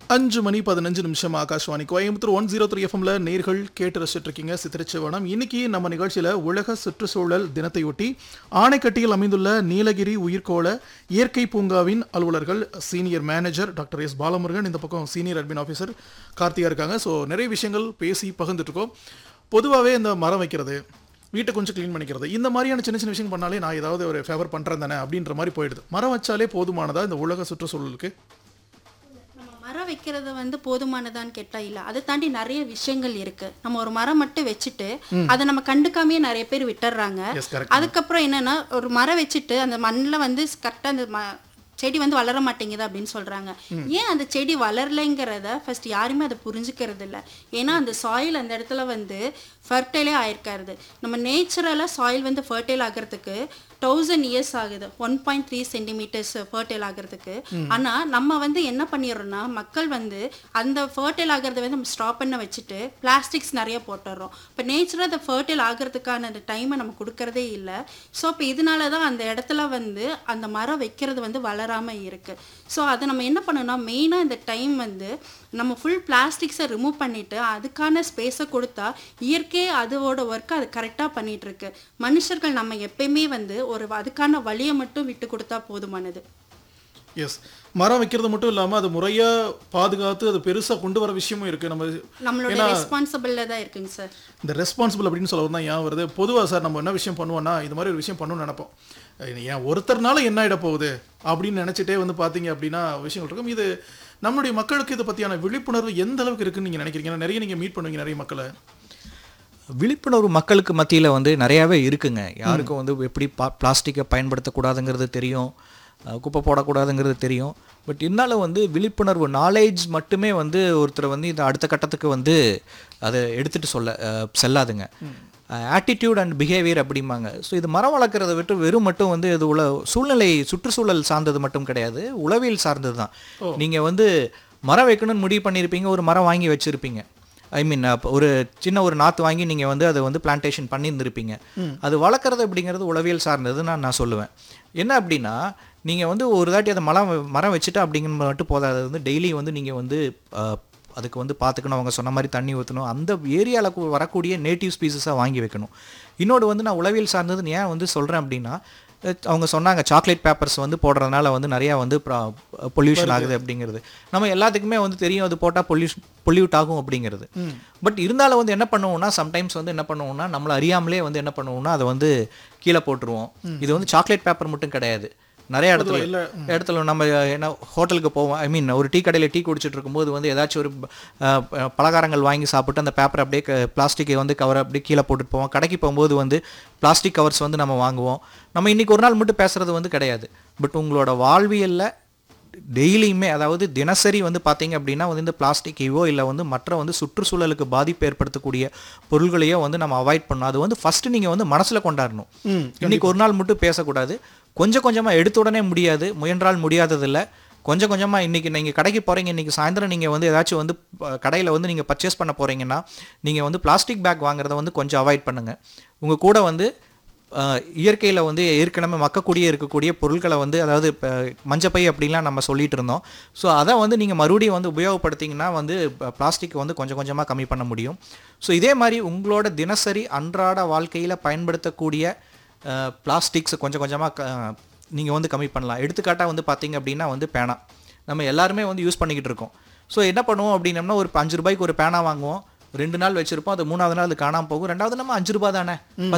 அஞ்சு மணி பதினஞ்சு நிமிஷம் Akashvani Coimbatore one zero three எஃப்எம்ல நேர்கள் கேட்டு ரசிச்சுட்டு இருக்கீங்க சித்திரச்சிவனம் இன்னைக்கு நம்ம நிகழ்ச்சியில உலக சுற்றுச்சூழல் தினத்தையொட்டி ஆணைக்கட்டியில் அமைந்துள்ள நீலகிரி உயிர்கோள இயற்கை பூங்காவின் அலுவலர்கள் senior manager doctor S Balamurugan இந்த பக்கம் சீனியர் அட்மின் ஆஃபீஸர் கார்த்திகா இருக்காங்க ஸோ நிறைய விஷயங்கள் பேசி பகிர்ந்துட்டு இருக்கோம் பொதுவாகவே இந்த மரம் வைக்கிறது வீட்டை கொஞ்சம் க்ளீன் பண்ணிக்கிறது இந்த மாதிரியான சின்ன சின்ன விஷயம் பண்ணாலே நான் ஏதாவது ஒரு ஃபேவர் பண்ணுறேன் தானே அப்படின்ற மாதிரி போயிடுது மரம் வச்சாலே போதுமானதா இந்த உலக சுற்றுச்சூழலுக்கு நம்ம மரம் வைக்கிறது வந்து போதுமானதான்னு கேட்டா இல்ல அதை தாண்டி நிறைய விஷயங்கள் இருக்கு நம்ம ஒரு மரம் மட்டும் வச்சுட்டு அதை நம்ம கண்டுக்காமயே நிறைய பேர் விட்டுறாங்க எஸ் கரெக்ட் அதுக்கப்புறம் என்னன்னா ஒரு மரம் வச்சுட்டு அந்த மண்ணில் வந்து கரெக்டாக அந்த ம செடி வந்து வளர மாட்டேங்குது அப்படின்னு சொல்றாங்க ஏன் அந்த செடி வளரலைங்கிறத ஃபர்ஸ்ட் யாருமே அதை புரிஞ்சுக்கிறது இல்ல ஏன்னா அந்த சாயில் அந்த இடத்துல வந்து ஃபர்டைலே ஆயிருக்காருது நம்ம நேச்சுரலாக சாயில் வந்து ஃபர்டைல் ஆகிறதுக்கு தௌசண்ட் இயர்ஸ் ஆகுது one point three centimetres fertile ஆகிறதுக்கு ஆனா நம்ம வந்து என்ன பண்ணிடுறோம்னா மக்கள் வந்து அந்த ஃபர்டைல் ஆகிறத வந்து நம்ம ஸ்டாப் பண்ண வச்சுட்டு பிளாஸ்டிக்ஸ் நிறைய போட்டுடுறோம் இப்போ நேச்சுரல் அந்த ஃபர்டைல் ஆகிறதுக்கான அந்த டைமை நம்ம கொடுக்கறதே இல்லை ஸோ இப்போ இதனால தான் அந்த இடத்துல வந்து அந்த மரம் வைக்கிறது வந்து வளராமல் இருக்கு ஸோ அதை நம்ம என்ன பண்ணணும்னா மெயினாக இந்த டைம் வந்து நம்ம ஃபுல் பிளாஸ்டிக்ஸை ரிமூவ் பண்ணிட்டு அதுக்கான ஸ்பேஸை கொடுத்தா இயற்கை அதோட ஒர்க்கை அது கரெக்டாக பண்ணிட்டு இருக்கு மனுஷர்கள் நம்ம எப்பயுமே வந்து ஒரு அதுக்கான வழியை மட்டும் விட்டு கொடுத்தா போதுமானது எஸ் மரம் வைக்கிறது மட்டும் இல்லாம அது முறையா பாதுகாத்து அது பெருசா கொண்டு வர விஷயமும் இருக்கு நம்ம நம்மளோட ரெஸ்பான்சிபிளில் தான் இருக்குங்க சார் இந்த ரெஸ்பான்சிபிள் அப்படின்னு சொல்ல தான் ஏன் வருது பொதுவா சார் நம்ம என்ன விஷயம் பண்ணுவோம்னா இது மாதிரி ஒரு விஷயம் பண்ணணும்னு நினைப்போம் இது ஏன் ஒருத்தர்னால என்ன ஆயிட போகுது அப்படின்னு நினைச்சிட்டே வந்து பாத்தீங்க அப்படின்னா விஷயங்கள் இருக்கும் இது நம்மளுடைய மக்களுக்கு இதை பத்தியான விழிப்புணர்வு எந்த அளவுக்கு இருக்குன்னு நீங்க நினைக்கிறீங்க ஏன்னா நிறைய நீங்க மீட் பண்ணுவீங்க நிறைய மக்களை விழிப்புணர்வு மக்களுக்கு மத்தியில் வந்து நிறையாவே இருக்குங்க யாருக்கும் வந்து எப்படி பா பிளாஸ்டிக்கை பயன்படுத்தக்கூடாதுங்கிறது தெரியும் அஹ் குப்பை போடக்கூடாதுங்கிறது தெரியும் பட் இருந்தாலும் வந்து விழிப்புணர்வு நாலேஜ் மட்டுமே வந்து ஒருத்தரை வந்து இந்த அடுத்த கட்டத்துக்கு வந்து அதை எடுத்துகிட்டு சொல்ல அஹ் செல்லாதுங்க ஆட்டிடியூட் அண்ட் பிஹேவியர் அப்படிம்பாங்க ஸோ இது மரம் வளர்க்குறத விட்டு வெறும் மட்டும் வந்து இது உல சூழ்நிலை சுற்றுச்சூழல் சார்ந்தது மட்டும் கிடையாது உளவியல் சார்ந்தது தான் நீங்கள் வந்து மரம் வைக்கணும்னு முடிவு பண்ணியிருப்பீங்க ஒரு மரம் வாங்கி வச்சுருப்பீங்க ஐ மீன் ஒரு சின்ன ஒரு நாற்று வாங்கி நீங்கள் வந்து அதை வந்து பிளான்டேஷன் பண்ணியிருந்திருப்பீங்க அது வளர்க்குறது அப்படிங்கிறது உளவியல் சார்ந்தது நான் நான் சொல்லுவேன் என்ன அப்படின்னா நீங்கள் வந்து ஒரு தாட்டி அதை மரம் மரம் வச்சுட்டா அப்படிங்கிற மட்டும் போதாது அது வந்து டெய்லி வந்து நீங்கள் வந்து அஹ், அதுக்கு வந்து பார்த்துக்கணும் அவங்க சொன்ன மாதிரி தண்ணி ஊற்றணும் அந்த ஏரியாவில் வரக்கூடிய நேட்டிவ் ஸ்பீசஸாக வாங்கி வைக்கணும் இன்னொன்று வந்து நான் உளவியல் சார்ந்ததுன்னு ஏன் வந்து சொல்கிறேன் அப்படின்னா அஹ், அவங்க சொன்னாங்க சாக்லேட் பேப்பர்ஸ் வந்து போடுறதுனால வந்து நிறையா வந்து பொல்யூஷன் ஆகுது அப்படிங்கிறது நம்ம எல்லாத்துக்குமே வந்து தெரியும் அது போட்டால் பொல்யூஷன் பொல்யூட் ஆகும் அப்படிங்கிறது பட் இருந்தாலும் வந்து என்ன பண்ணுவோம்னா சம்டைம்ஸ் வந்து என்ன பண்ணுவோம்னா நம்மளை அறியாமலே வந்து என்ன பண்ணுவோம்னா அதை வந்து கீழே போட்டுருவோம் இது வந்து சாக்லேட் பேப்பர் மட்டும் கிடையாது நிறைய இடத்துல இல்ல, இடத்துல நம்ம என்ன ஹோட்டலுக்கு போவோம் ஐ மீன் ஒரு டீ கடையில் டீ குடிச்சிட்டு இருக்கும்போது வந்து ஏதாச்சும் ஒரு அஹ், ப- பலகாரங்கள் வாங்கி சாப்பிட்டு அந்த பேப்பர் அப்படியே பிளாஸ்டிக்கை வந்து கவர் அப்படியே கீழே போட்டுட்டு போவோம் கடைக்கு போகும்போது வந்து பிளாஸ்டிக் கவர்ஸ் வந்து நம்ம வாங்குவோம் நம்ம இன்னைக்கு ஒரு நாள் மட்டும் பேசுறது வந்து கிடையாது பட் உங்களோட வாழ்வியலில் டெய்லியுமே அதாவது தினசரி வந்து பார்த்தீங்க அப்படின்னா வந்து இந்த பிளாஸ்டிக்கையோ இல்லை வந்து மற்ற வந்து சுற்றுச்சூழலுக்கு பாதிப்பு ஏற்படுத்தக்கூடிய பொருள்களையோ வந்து நம்ம அவாய்ட் பண்ணணும் அது வந்து ஃபர்ஸ்ட் நீங்கள் வந்து மனசில் கொண்டாடணும் இன்னைக்கு ஒரு நாள் மட்டும் பேசக்கூடாது கொஞ்சம் கொஞ்சமாக எடுத்த உடனே முடியாது முயன்றால் முடியாததில்லை கொஞ்சம் கொஞ்சமாக இன்றைக்கி நீங்கள் கடைக்கு போகிறீங்க இன்றைக்கி சாயந்தரம் நீங்கள் வந்து ஏதாச்சும் வந்து கடையில் வந்து நீங்கள் பர்ச்சேஸ் பண்ண போகிறீங்கன்னா நீங்கள் வந்து பிளாஸ்டிக் பேக் வாங்குறத வந்து கொஞ்சம் அவாய்ட் பண்ணுங்கள் உங்கள் கூட வந்து இயற்கையில் வந்து ஏற்கனவே மக்கக்கூடிய இருக்கக்கூடிய பொருட்களை வந்து அதாவது இப்போ மஞ்சப்பை அப்படிலாம் நம்ம சொல்லிட்டு இருந்தோம் ஸோ அதை வந்து நீங்கள் மறுபடியும் வந்து உபயோகப்படுத்திங்கன்னா வந்து பிளாஸ்டிக் வந்து கொஞ்சம் கொஞ்சமாக கம்மி பண்ண முடியும் ஸோ இதே மாதிரி உங்களோட தினசரி அன்றாட வாழ்க்கையில் பயன்படுத்தக்கூடிய பிளாஸ்டிக்ஸ் கொஞ்சம் கொஞ்சமாக நீங்கள் வந்து கம்மி பண்ணலாம் எடுத்துக்காட்டாக வந்து பார்த்தீங்க அப்படின்னா வந்து பேனா நம்ம எல்லாருமே வந்து யூஸ் பண்ணிக்கிட்டு இருக்கோம் ஸோ என்ன பண்ணுவோம் அப்படின்னம்னா ஒரு அஞ்சு ரூபாய்க்கு ஒரு பேனா வாங்குவோம் ரெண்டு நாள் வச்சிருப்போம் அது மூணாவது நாள் அது காணாமல் போகும் ரெண்டாவது நம்ம அஞ்சு ரூபாய் தானே